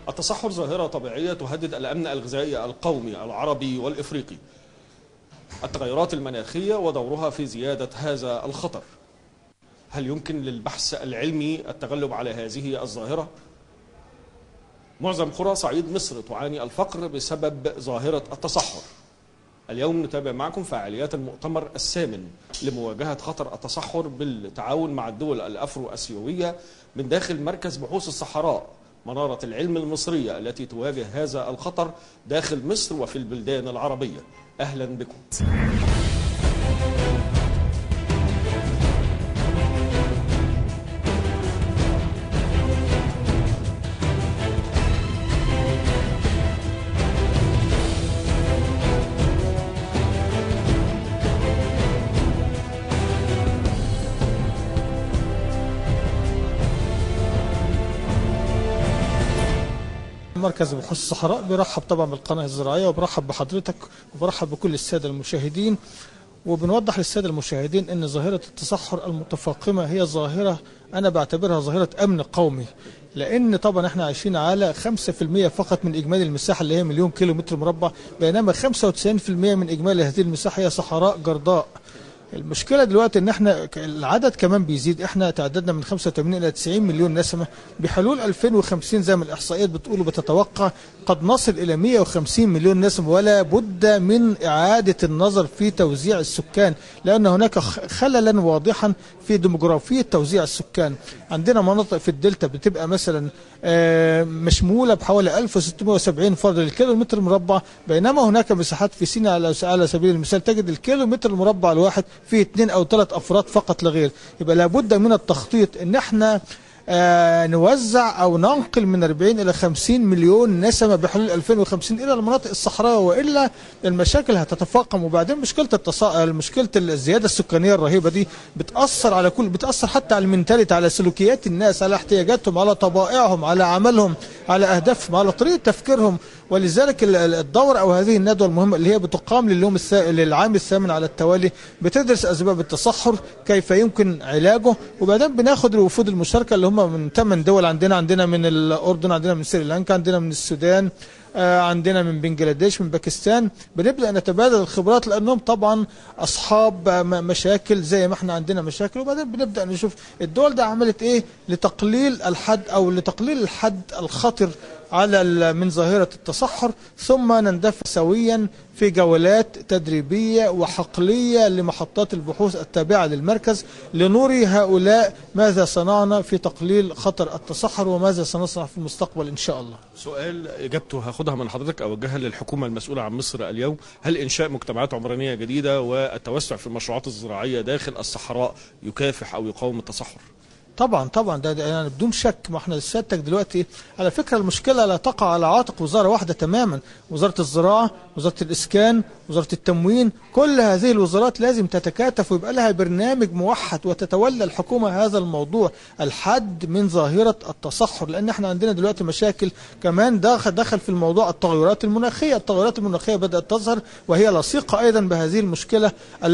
التصحر ظاهرة طبيعية تهدد الأمن الغذائي القومي العربي والإفريقي التغيرات المناخية ودورها في زيادة هذا الخطر هل يمكن للبحث العلمي التغلب على هذه الظاهرة؟ معظم قرى صعيد مصر تعاني الفقر بسبب ظاهرة التصحر اليوم نتابع معكم فعاليات المؤتمر الثامن لمواجهة خطر التصحر بالتعاون مع الدول الأفرو أسيوية من داخل مركز بحوث الصحراء منارة العلم المصرية التي تواجه هذا الخطر داخل مصر وفي البلدان العربية أهلا بكم مركز بحوث الصحراء بيرحب طبعا بالقناة الزراعية وبرحب بحضرتك وبرحب بكل السادة المشاهدين وبنوضح للسادة المشاهدين أن ظاهرة التصحر المتفاقمة هي ظاهرة أنا بعتبرها ظاهرة أمن قومي لأن طبعا احنا عايشين على 5% فقط من إجمالي المساحة اللي هي مليون كيلو متر مربع بينما 95% من إجمالي هذه المساحة هي صحراء جرداء المشكلة دلوقتي ان احنا العدد كمان بيزيد احنا تعددنا من 85 الى 90 مليون نسمة بحلول 2050 زي ما الاحصائيات بتقول وبتتوقع قد نصل الى 150 مليون نسمة ولا بد من اعادة النظر في توزيع السكان لان هناك خللا واضحا في ديموغرافية توزيع السكان عندنا مناطق في الدلتا بتبقى مثلا مشمولة بحوالي 1670 فرد للكيلو متر مربع بينما هناك مساحات في سيناء على سبيل المثال تجد الكيلو متر المربع الواحد فيه اثنين او ثلاث افراد فقط لا غير يبقى لابد من التخطيط ان احنا آه نوزع او ننقل من 40 الى 50 مليون نسمه بحلول 2050 الى المناطق الصحراء والا المشاكل هتتفاقم وبعدين مشكله التصا... مشكله الزياده السكانيه الرهيبه دي بتاثر على كل بتاثر حتى على المنتاليتي على سلوكيات الناس على احتياجاتهم على طبائعهم على عملهم على اهدافهم على طريقه تفكيرهم ولذلك الدورة أو هذه الندوة المهمة اللي هي بتقام لليوم السا... للعام الثامن على التوالي بتدرس أسباب التصحر كيف يمكن علاجه وبعدين بناخد الوفود المشاركة اللي هم من ثمان دول عندنا عندنا من الأردن عندنا من سريلانكا عندنا من السودان عندنا من بنجلاديش من باكستان بنبدا نتبادل الخبرات لانهم طبعا اصحاب مشاكل زي ما احنا عندنا مشاكل وبعدين بنبدا نشوف الدول ده عملت ايه لتقليل الحد او لتقليل الحد الخطر على من ظاهرة التصحر ثم نندفع سويا في جولات تدريبية وحقلية لمحطات البحوث التابعة للمركز لنري هؤلاء ماذا صنعنا في تقليل خطر التصحر وماذا سنصنع في المستقبل إن شاء الله سؤال إجابته هاخدها من حضرتك أوجهها للحكومة المسؤولة عن مصر اليوم هل إنشاء مجتمعات عمرانية جديدة والتوسع في المشروعات الزراعية داخل الصحراء يكافح أو يقاوم التصحر؟ طبعا طبعا ده, ده يعني بدون شك ما احنا سيادتك دلوقتي على فكره المشكله لا تقع على عاتق وزاره واحده تماما وزاره الزراعه وزاره الاسكان وزاره التموين كل هذه الوزارات لازم تتكاتف ويبقى لها برنامج موحد وتتولى الحكومه هذا الموضوع الحد من ظاهره التصحر لان احنا عندنا دلوقتي مشاكل كمان دخل دخل في الموضوع التغيرات المناخيه التغيرات المناخيه بدات تظهر وهي لصيقه ايضا بهذه المشكله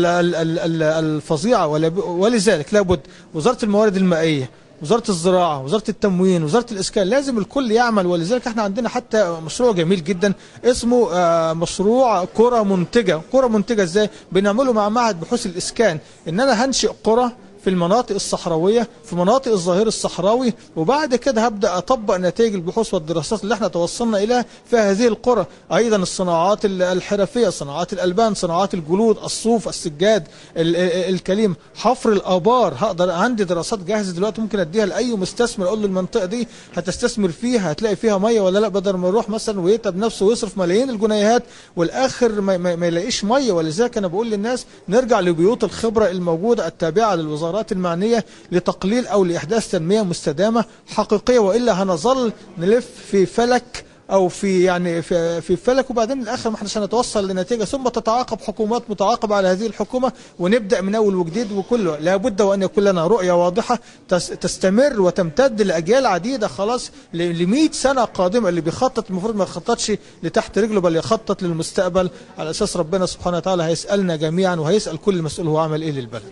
الفظيعه ولذلك لابد وزاره الموارد المائيه وزارة الزراعة وزارة التموين وزارة الإسكان لازم الكل يعمل ولذلك احنا عندنا حتى مشروع جميل جدا اسمه مشروع قرى منتجة قرى منتجة ازاي بنعمله مع معهد بحوث الإسكان ان انا هنشئ قرى في المناطق الصحراوية في مناطق الظهير الصحراوي وبعد كده هبدأ أطبق نتائج البحوث والدراسات اللي احنا توصلنا إليها في هذه القرى أيضا الصناعات الحرفية صناعات الألبان صناعات الجلود الصوف السجاد الكليم حفر الآبار هقدر عندي دراسات جاهزة دلوقتي ممكن أديها لأي مستثمر أقول له المنطقة دي هتستثمر فيها هتلاقي فيها مية ولا لا بدل ما يروح مثلا ويتعب نفسه ويصرف ملايين الجنيهات والآخر ما, ما, ما يلاقيش مية ولذلك أنا بقول للناس نرجع لبيوت الخبرة الموجودة التابعة للوزارة الوزارات المعنية لتقليل أو لإحداث تنمية مستدامة حقيقية وإلا هنظل نلف في فلك او في يعني في, في فلك وبعدين الاخر ما احنا هنتوصل لنتيجه ثم تتعاقب حكومات متعاقبه على هذه الحكومه ونبدا من اول وجديد وكله لابد وان يكون لنا رؤيه واضحه تستمر وتمتد لاجيال عديده خلاص ل 100 سنه قادمه اللي بيخطط المفروض ما يخططش لتحت رجله بل يخطط للمستقبل على اساس ربنا سبحانه وتعالى هيسالنا جميعا وهيسال كل مسؤول هو عمل ايه للبلد.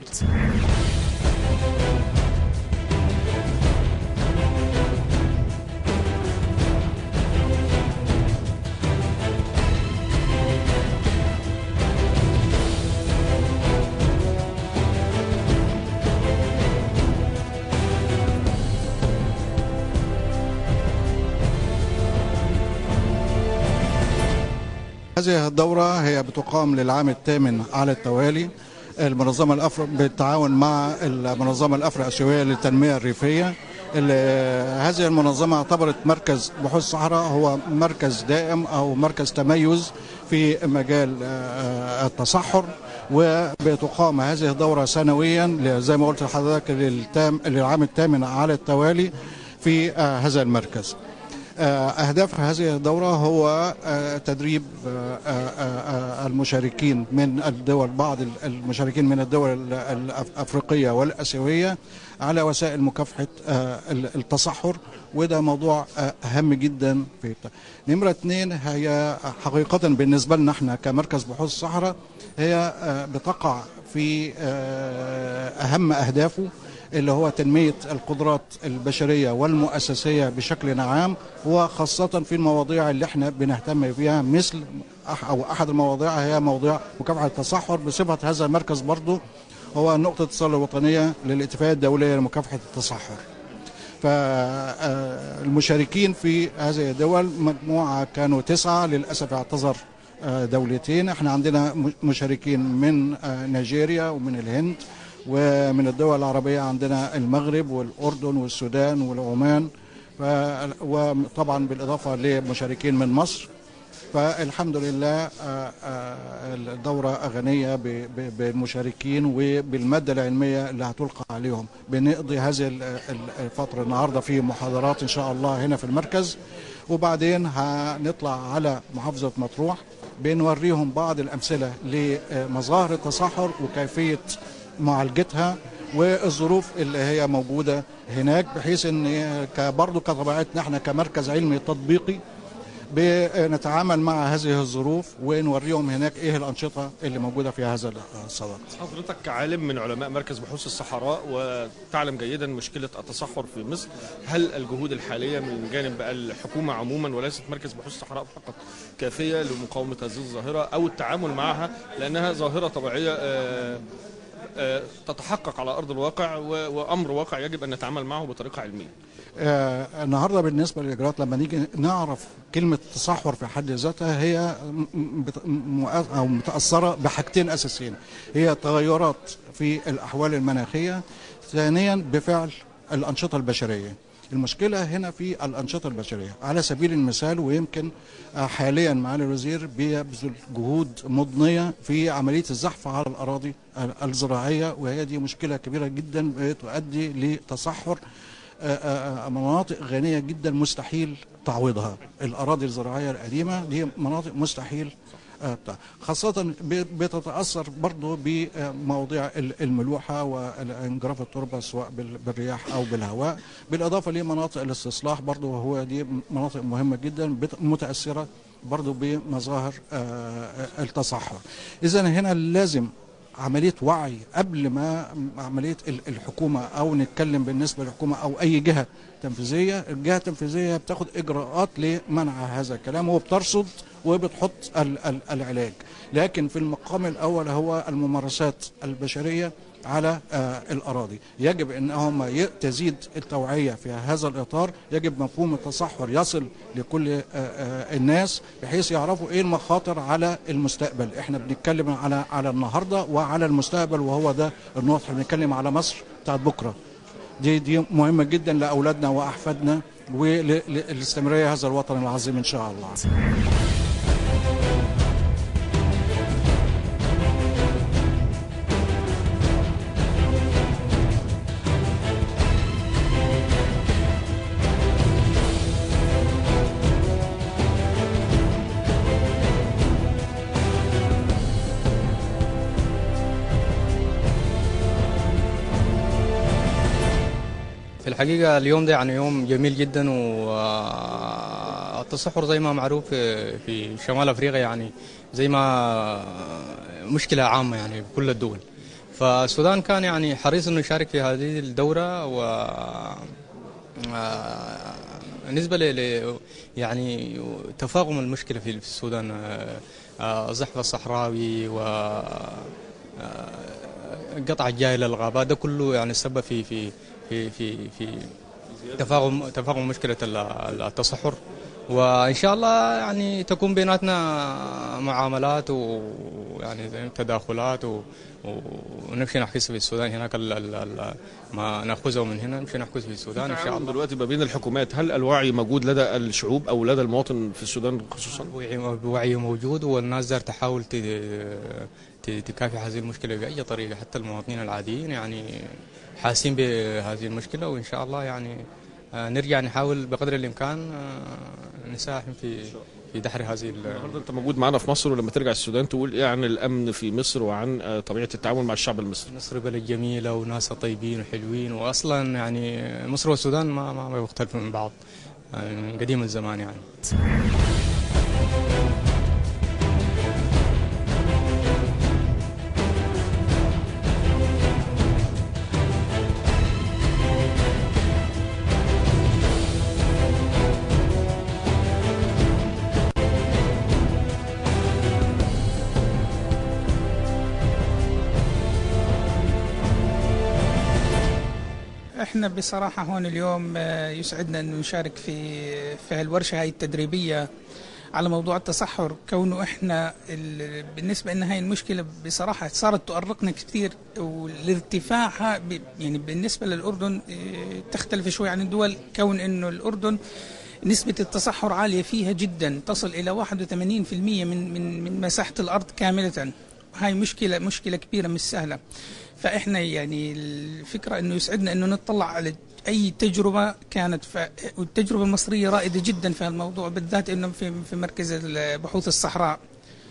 هذه الدورة هي بتقام للعام الثامن على التوالي المنظمة الأفر بالتعاون مع المنظمة الأفرو آسيوية للتنمية الريفية هذه المنظمة اعتبرت مركز بحوث الصحراء هو مركز دائم أو مركز تميز في مجال التصحر وبتقام هذه الدورة سنويا زي ما قلت لحضرتك للعام الثامن على التوالي في هذا المركز أهداف هذه الدورة هو تدريب المشاركين من الدول بعض المشاركين من الدول الأفريقية والأسيوية على وسائل مكافحة التصحر وده موضوع أهم جدا في نمرة اثنين هي حقيقة بالنسبة لنا احنا كمركز بحوث الصحراء هي بتقع في أهم أهدافه اللي هو تنمية القدرات البشرية والمؤسسية بشكل عام وخاصة في المواضيع اللي احنا بنهتم بها مثل أو أحد المواضيع هي موضوع مكافحة التصحر بصفة هذا المركز برضه هو نقطة اتصال الوطنية للاتفاقية الدولية لمكافحة التصحر فالمشاركين في هذه الدول مجموعة كانوا تسعة للأسف اعتذر دولتين احنا عندنا مشاركين من نيجيريا ومن الهند ومن الدول العربية عندنا المغرب والأردن والسودان والعمان وطبعا بالإضافة لمشاركين من مصر فالحمد لله الدورة غنية بالمشاركين وبالمادة العلمية اللي هتلقى عليهم بنقضي هذه الفترة النهاردة في محاضرات إن شاء الله هنا في المركز وبعدين هنطلع على محافظة مطروح بنوريهم بعض الأمثلة لمظاهر التصحر وكيفية معالجتها والظروف اللي هي موجوده هناك بحيث ان برضه كطبيعتنا احنا كمركز علمي تطبيقي بنتعامل مع هذه الظروف ونوريهم هناك ايه الانشطه اللي موجوده في هذا الصدد. حضرتك كعالم من علماء مركز بحوث الصحراء وتعلم جيدا مشكله التصحر في مصر، هل الجهود الحاليه من جانب الحكومه عموما وليست مركز بحوث الصحراء فقط كافيه لمقاومه هذه الظاهره او التعامل معها لانها ظاهره طبيعيه تتحقق على ارض الواقع وامر واقع يجب ان نتعامل معه بطريقه علميه. آه النهارده بالنسبه للاجراءات لما نيجي نعرف كلمه تصحر في حد ذاتها هي او متاثره بحاجتين اساسيين هي تغيرات في الاحوال المناخيه ثانيا بفعل الانشطه البشريه. المشكلة هنا في الأنشطة البشرية على سبيل المثال ويمكن حاليا معالي الوزير بيبذل جهود مضنية في عملية الزحف على الأراضي الزراعية وهي دي مشكلة كبيرة جدا بتؤدي لتصحر مناطق غنية جدا مستحيل تعويضها الأراضي الزراعية القديمة دي مناطق مستحيل خاصة بتتأثر برضه بمواضيع الملوحة وانجراف التربة سواء بالرياح أو بالهواء بالإضافة لمناطق الاستصلاح برضه وهو دي مناطق مهمة جدا متأثرة برضه بمظاهر التصحر إذا هنا لازم عمليه وعي قبل ما عمليه الحكومه او نتكلم بالنسبه للحكومه او اي جهه تنفيذيه، الجهه التنفيذيه بتاخد اجراءات لمنع هذا الكلام وبترصد وبتحط العلاج، لكن في المقام الاول هو الممارسات البشريه على الاراضي، يجب انهم تزيد التوعيه في هذا الاطار، يجب مفهوم التصحر يصل لكل الناس بحيث يعرفوا ايه المخاطر على المستقبل، احنا بنتكلم على على النهارده وعلى المستقبل وهو ده النقطه احنا بنتكلم على مصر بتاعت بكره. دي دي مهمه جدا لاولادنا واحفادنا وللاستمراريه هذا الوطن العظيم ان شاء الله. في الحقيقة اليوم ده يعني يوم جميل جدا والتصحر زي ما معروف في شمال أفريقيا يعني زي ما مشكلة عامة يعني بكل الدول فالسودان كان يعني حريص انه يشارك في هذه الدورة و بالنسبة ل يعني تفاقم المشكلة في السودان الزحف الصحراوي و قطع الجاي للغابات ده كله يعني سبب في في في في في تفاقم تفاقم مشكله التصحر وان شاء الله يعني تكون بيناتنا معاملات ويعني زي تداخلات و... ونمشي نحكي في السودان هناك ال... ال... ال... ما ناخذه من هنا نمشي نحكي في السودان ان شاء تعاون الله دلوقتي ما بين الحكومات هل الوعي موجود لدى الشعوب او لدى المواطن في السودان خصوصا وعي وعي موجود والناس دار تحاول ت... ت... تكافح هذه المشكله باي طريقه حتى المواطنين العاديين يعني حاسين بهذه المشكله وان شاء الله يعني آه، نرجع نحاول بقدر الامكان آه، نساهم في في دحر هذه ال- النهارده انت موجود معانا في مصر ولما ترجع السودان تقول ايه عن الامن في مصر وعن آه، طبيعه التعامل مع الشعب المصري مصر بلد جميلة وناسها طيبين وحلوين وأصلا يعني مصر والسودان ما ما ما يختلفوا من بعض يعني من قديم الزمان يعني احنا بصراحة هون اليوم آه، يسعدنا انه نشارك في في هالورشة هاي التدريبية على موضوع التصحر كونه احنا ال- بالنسبة ان هاي المشكلة بصراحة صارت تؤرقنا كثير والارتفاعها ب- يعني بالنسبة للأردن آه، تختلف شوي عن الدول كون انه الأردن نسبة التصحر عالية فيها جدا تصل إلى 81% من من من مساحة الأرض كاملة هاي مشكلة مشكلة كبيرة مش سهلة فإحنا يعني الفكرة إنه يسعدنا إنه نطلع على أي تجربة كانت ف... والتجربة المصرية رائدة جدا في الموضوع بالذات إنه في في مركز بحوث الصحراء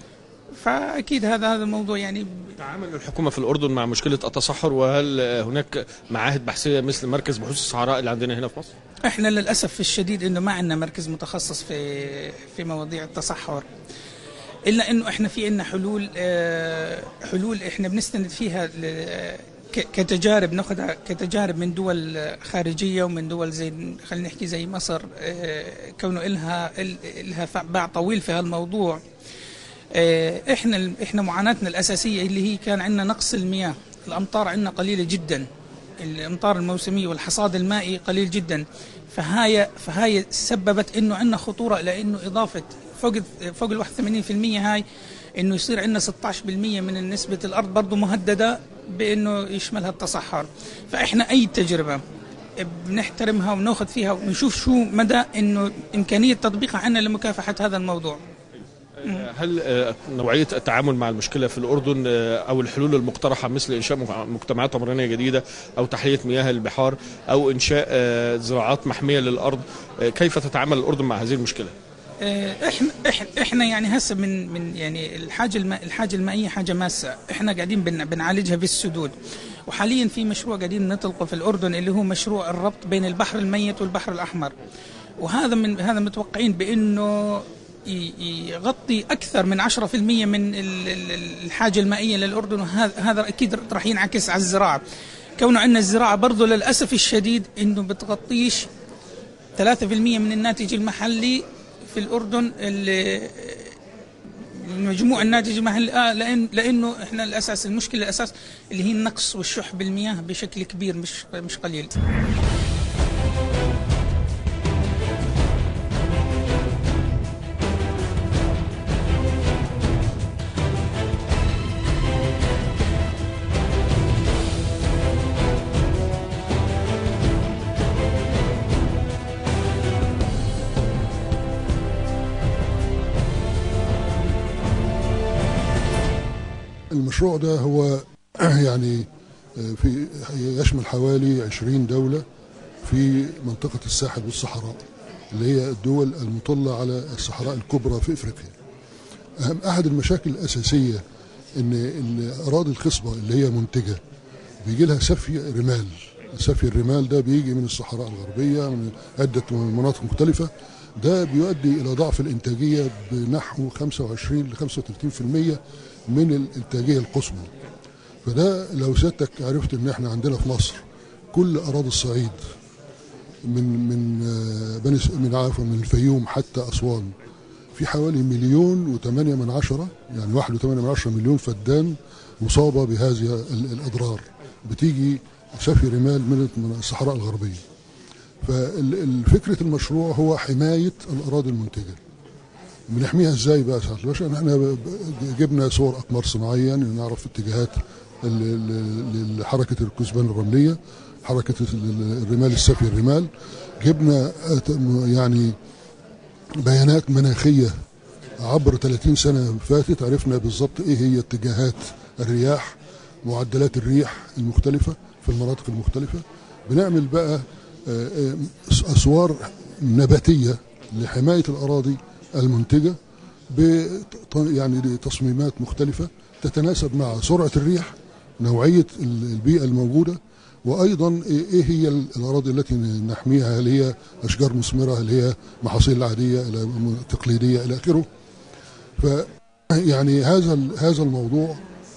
فأكيد هذا هذا الموضوع يعني تعامل الحكومه في الاردن مع مشكله التصحر وهل آه، هناك معاهد بحثيه مثل مركز بحوث الصحراء اللي عندنا هنا في مصر احنا للاسف الشديد انه ما عندنا مركز متخصص في في مواضيع التصحر الا انه احنا في عندنا حلول آه، حلول احنا بنستند فيها ل- ك- كتجارب ناخذها كتجارب من دول خارجيه ومن دول زي خلينا نحكي زي مصر آه، كونه إلها إل- إلها ف- باع طويل في هالموضوع آه، احنا احنا معاناتنا الاساسيه اللي هي كان عندنا نقص المياه الامطار عندنا قليله جدا الامطار الموسميه والحصاد المائي قليل جدا فهاي فهاي سببت انه عندنا خطوره لانه اضافه فوق فوق ال 81% هاي انه يصير عندنا 16% من نسبه الارض برضه مهدده بانه يشملها التصحر فاحنا اي تجربه بنحترمها وناخذ فيها ونشوف شو مدى انه امكانيه تطبيقها عندنا لمكافحه هذا الموضوع هل آه، نوعية التعامل مع المشكلة في الأردن آه، أو الحلول المقترحة مثل إنشاء مع- مجتمعات عمرانية جديدة أو تحلية مياه البحار أو إنشاء آه، زراعات محمية للأرض آه، كيف تتعامل الأردن مع هذه المشكلة؟ آه، احنا احنا احنا يعني هسه من من يعني الحاجه الم... الحاجه المائيه حاجه ماسه احنا قاعدين بن... بنعالجها بالسدود وحاليا في مشروع قاعدين نطلقه في الاردن اللي هو مشروع الربط بين البحر الميت والبحر الاحمر وهذا من هذا متوقعين بانه ي- يغطي اكثر من 10% من ال- ال- الحاجه المائيه للاردن وهذا هذا اكيد راح ينعكس على الزراعه كونه عندنا الزراعه برضه للاسف الشديد انه بتغطيش 3% من الناتج المحلي في الأردن اللي مجموع الناتج المحلي آه لأن لأنه إحنا الأساس المشكلة الأساس اللي هي النقص والشح بالمياه بشكل كبير مش مش قليل المشروع ده هو يعني في يشمل حوالي 20 دولة في منطقة الساحل والصحراء اللي هي الدول المطلة على الصحراء الكبرى في افريقيا. اهم احد المشاكل الاساسية ان الاراضي الخصبة اللي هي منتجة بيجي لها سفي رمال سفي الرمال ده بيجي من الصحراء الغربية من عدة مناطق مختلفة ده بيؤدي إلى ضعف الإنتاجية بنحو 25 ل 35% من الإنتاجية القصوى فده لو سيادتك عرفت إن إحنا عندنا في مصر كل أراضي الصعيد من من آه، بني س- من عفوا من الفيوم حتى أسوان في حوالي مليون وثمانية من عشرة يعني واحد وثمانية من عشرة مليون فدان مصابة بهذه ال- الأضرار بتيجي سفي رمال من من الصحراء الغربية ففكره المشروع هو حمايه الاراضي المنتجه بنحميها ازاي بقى يا سعاده الباشا احنا ب- ب- جبنا صور اقمار صناعيه نعرف اتجاهات ال- ال- ال- حركه الكثبان الرمليه حركه ال- الرمال السافي الرمال جبنا أت- يعني بيانات مناخيه عبر 30 سنه فاتت عرفنا بالظبط ايه هي اتجاهات الرياح معدلات الريح المختلفه في المناطق المختلفه بنعمل بقى آه، آه، اسوار نباتيه لحمايه الاراضي المنتجه ب يعني تصميمات مختلفه تتناسب مع سرعه الريح نوعيه ال- البيئه الموجوده وايضا ايه هي ال- الاراضي التي نحميها هل هي اشجار مثمره هل هي محاصيل عاديه الى تقليديه الى اخره ف يعني هذا ال- هذا الموضوع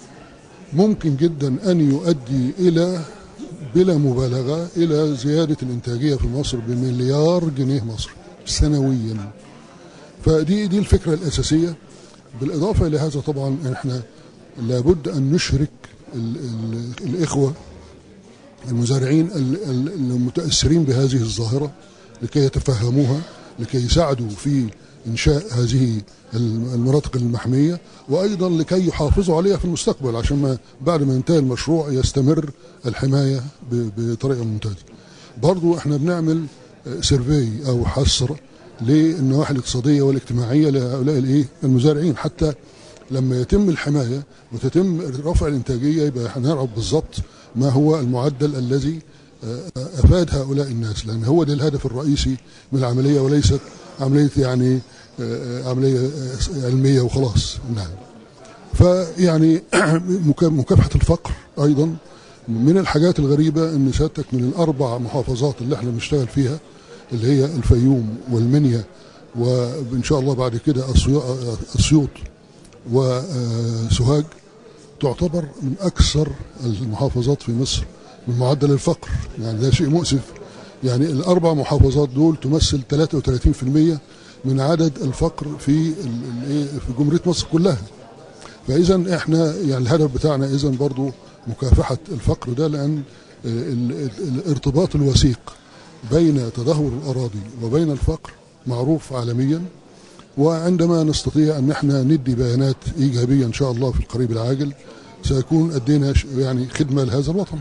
ممكن جدا ان يؤدي الى بلا مبالغه الى زياده الانتاجيه في مصر بمليار جنيه مصري سنويا فدي دي الفكره الاساسيه بالاضافه الى هذا طبعا احنا لابد ان نشرك ال ال الاخوه المزارعين ال- ال- المتاثرين بهذه الظاهره لكي يتفهموها لكي يساعدوا في انشاء هذه الم- المناطق المحميه وايضا لكي يحافظوا عليها في المستقبل عشان ما بعد ما ينتهي المشروع يستمر الحمايه ب- بطريقه ممتازه. برضو احنا بنعمل سيرفي او حصر للنواحي الاقتصاديه والاجتماعيه لهؤلاء الايه المزارعين حتى لما يتم الحمايه وتتم رفع الانتاجيه يبقى هنعرف بالظبط ما هو المعدل الذي آه، افاد هؤلاء الناس لان هو ده الهدف الرئيسي من العمليه وليست عمليه يعني آه، عمليه آه، علميه وخلاص نعم فيعني مكا- مكافحه الفقر ايضا من الحاجات الغريبه ان سيادتك من الاربع محافظات اللي احنا بنشتغل فيها اللي هي الفيوم والمنيا وان شاء الله بعد كده أسيو- اسيوط وسوهاج تعتبر من اكثر المحافظات في مصر من معدل الفقر يعني ده شيء مؤسف يعني الاربع محافظات دول تمثل 33% من عدد الفقر في ال- ال- إيه في جمهوريه مصر كلها فاذا احنا يعني الهدف بتاعنا اذا برضو مكافحه الفقر ده لان ال- ال- الارتباط الوثيق بين تدهور الاراضي وبين الفقر معروف عالميا وعندما نستطيع ان احنا ندي بيانات ايجابيه ان شاء الله في القريب العاجل سيكون ادينا ش- يعني خدمه لهذا الوطن.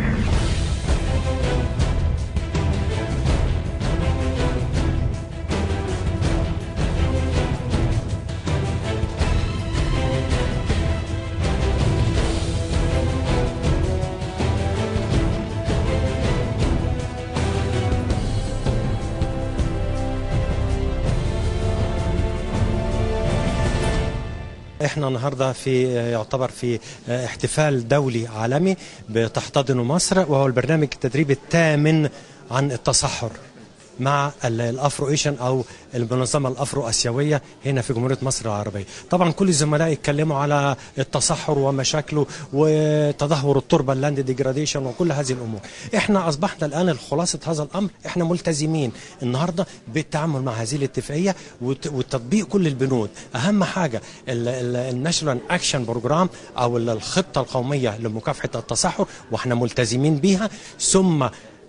احنا النهارده في يعتبر في احتفال دولي عالمي بتحتضنه مصر وهو البرنامج التدريبي الثامن عن التصحر مع ال- الافرو ايشن او المنظمه الافرو اسيويه هنا في جمهوريه مصر العربيه طبعا كل الزملاء يتكلموا على التصحر ومشاكله وتدهور التربه اللاند ديجراديشن وكل هذه الامور احنا اصبحنا الان خلاصه هذا الامر احنا ملتزمين النهارده بالتعامل مع هذه الاتفاقيه وت- وتطبيق كل البنود اهم حاجه الناشونال اكشن بروجرام او ال- الخطه القوميه لمكافحه التصحر واحنا ملتزمين بيها ثم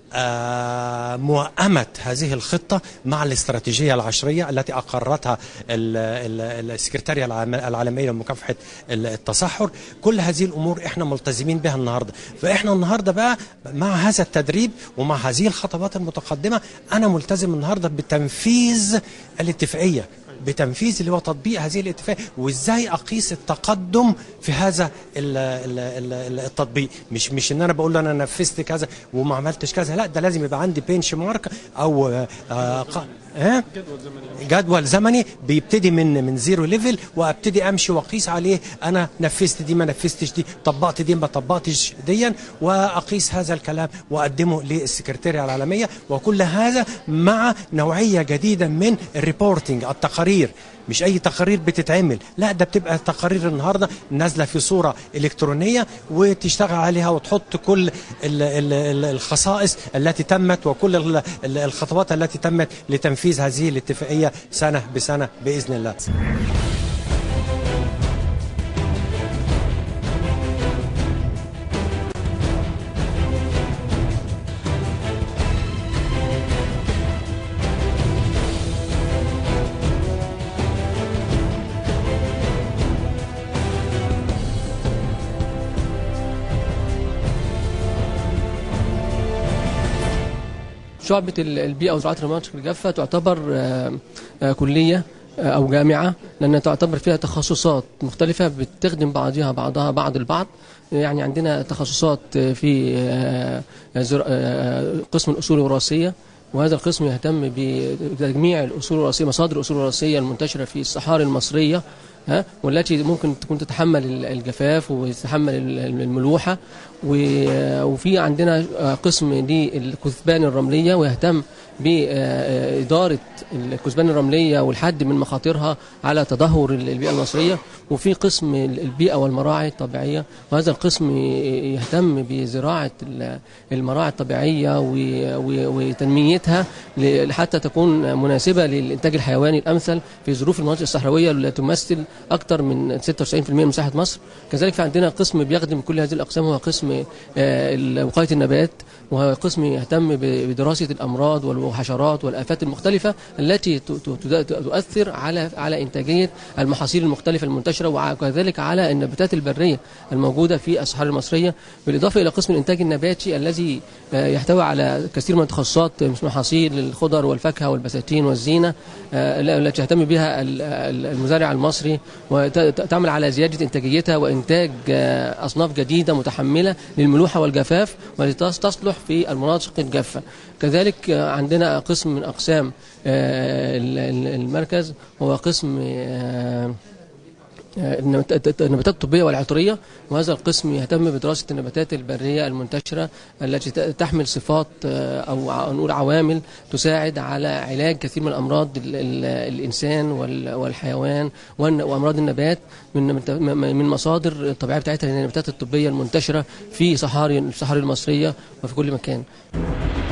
آه، موائمة هذه الخطة مع الاستراتيجية العشرية التي أقرتها ال- ال- السكرتارية العام- العالمية لمكافحة ال- التصحر كل هذه الأمور إحنا ملتزمين بها النهاردة فإحنا النهاردة بقى مع هذا التدريب ومع هذه الخطوات المتقدمة أنا ملتزم النهاردة بتنفيذ الاتفاقية بتنفيذ اللي هو تطبيق هذه الاتفاقيه وازاي اقيس التقدم في هذا ال ال ال ال التطبيق مش مش ان انا بقول له انا نفذت كذا وما عملتش كذا لا ده لازم يبقى عندي بنش مارك او آه آه ق- ها جدول زمني بيبتدي من من زيرو ليفل وابتدي امشي واقيس عليه انا نفذت دي ما نفذتش دي طبقت دي ما طبقتش ديا واقيس هذا الكلام واقدمه للسكرتاريه العالميه وكل هذا مع نوعيه جديده من الريبورتنج التقارير مش اي تقارير بتتعمل لا ده بتبقى تقارير النهارده نازله في صوره الكترونيه وتشتغل عليها وتحط كل ال ال ال الخصائص التي تمت وكل ال ال الخطوات التي تمت لتنفيذ هذه الاتفاقيه سنه بسنه باذن الله شعبة ال- البيئة وزراعة المناطق الجافة تعتبر آه، آه، كلية آه، أو جامعة لأنها تعتبر فيها تخصصات مختلفة بتخدم بعضها بعضها بعض البعض يعني عندنا تخصصات آه، في آه، زر- آه، قسم الأصول الوراثية وهذا القسم يهتم بتجميع الأصول الوراثية مصادر الأصول الوراثية المنتشرة في الصحاري المصرية ها والتي ممكن تكون تتحمل ال- الجفاف وتتحمل ال- ال- الملوحة و- وفي عندنا آه، قسم للكثبان الرملية ويهتم بإدارة الكثبان الرملية والحد من مخاطرها على تدهور ال- البيئة المصرية وفي قسم ال- البيئة والمراعي الطبيعية وهذا القسم ي- يهتم بزراعة ال- المراعي الطبيعية و- و- وتنميتها ل- حتى تكون مناسبة للإنتاج الحيواني الأمثل في ظروف المناطق الصحراوية التي تمثل أكثر من 96% من مساحة مصر كذلك في عندنا قسم بيخدم كل هذه الأقسام هو قسم آه، ال- وقاية النبات وهو قسم يهتم ب- بدراسة الأمراض والحشرات والآفات المختلفة التي ت- ت- ت- تؤثر على على إنتاجية المحاصيل المختلفة المنتشرة وكذلك على النباتات البرية الموجودة في الصحاري المصرية بالإضافة إلى قسم الإنتاج النباتي الذي آه، يحتوي على كثير من التخصصات مش محاصيل الخضر والفاكهة والبساتين والزينة آه، التي يهتم بها ال- ال- المزارع المصري وتعمل على زيادة إنتاجيتها وإنتاج آه، أصناف جديدة متحملة للملوحة والجفاف والتي تصلح في المناطق الجافة كذلك آه، عندنا قسم من أقسام آه، ال- ال- المركز هو قسم آه، النباتات النباتات الطبية والعطرية وهذا القسم يهتم بدراسة النباتات البرية المنتشرة التي ت- تحمل صفات آه، أو ع- نقول عوامل تساعد على علاج كثير من الأمراض ال- ال- الإنسان وال- والحيوان والن- وأمراض النبات من من من مصادر الطبيعية بتاعتها النباتات الطبية المنتشرة في صحاري الصحاري المصرية وفي كل مكان